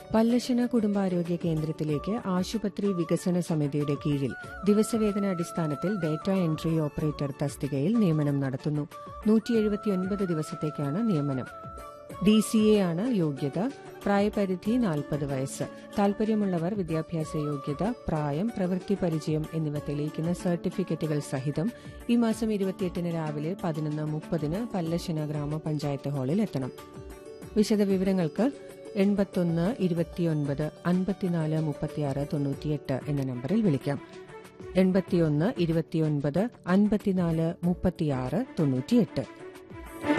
പല്ലശന കുടുംബാരോഗ്യ കേന്ദ്രത്തിലേക്ക് ആശുപത്രി വികസന സമിതിയുടെ കീഴിൽ ദിവസവേതന അടിസ്ഥാനത്തിൽ ഡേറ്റ എൻട്രി ഓപ്പറേറ്റർ തസ്തികയിൽ നിയമനം നടത്തുന്നു നൂറ്റി ദിവസത്തേക്കാണ് നിയമനം ഡി സി എ ആണ് യോഗ്യത പ്രായപരിധി നാൽപ്പത് വയസ്സ് താൽപര്യമുള്ളവർ വിദ്യാഭ്യാസ യോഗ്യത പ്രായം പ്രവൃത്തി പരിചയം എന്നിവ തെളിയിക്കുന്ന സർട്ടിഫിക്കറ്റുകൾ സഹിതം ഈ മാസം ഇരുപത്തിയെട്ടിന് രാവിലെ പതിനൊന്ന് മുപ്പതിന് പല്ലശന ഗ്രാമപഞ്ചായത്ത് ഹാളിൽ എത്തണം വിശദവിവരങ്ങൾക്ക് എൺപത്തൊന്ന് ഇരുപത്തിയൊൻപത് അൻപത്തിനാല് മുപ്പത്തിയാറ് തൊണ്ണൂറ്റിയെട്ട് എന്ന നമ്പറിൽ വിളിക്കാം എൺപത്തിയൊന്ന് ഇരുപത്തിയൊൻപത് അൻപത്തിനാല് മുപ്പത്തിയാറ് തൊണ്ണൂറ്റിയെട്ട്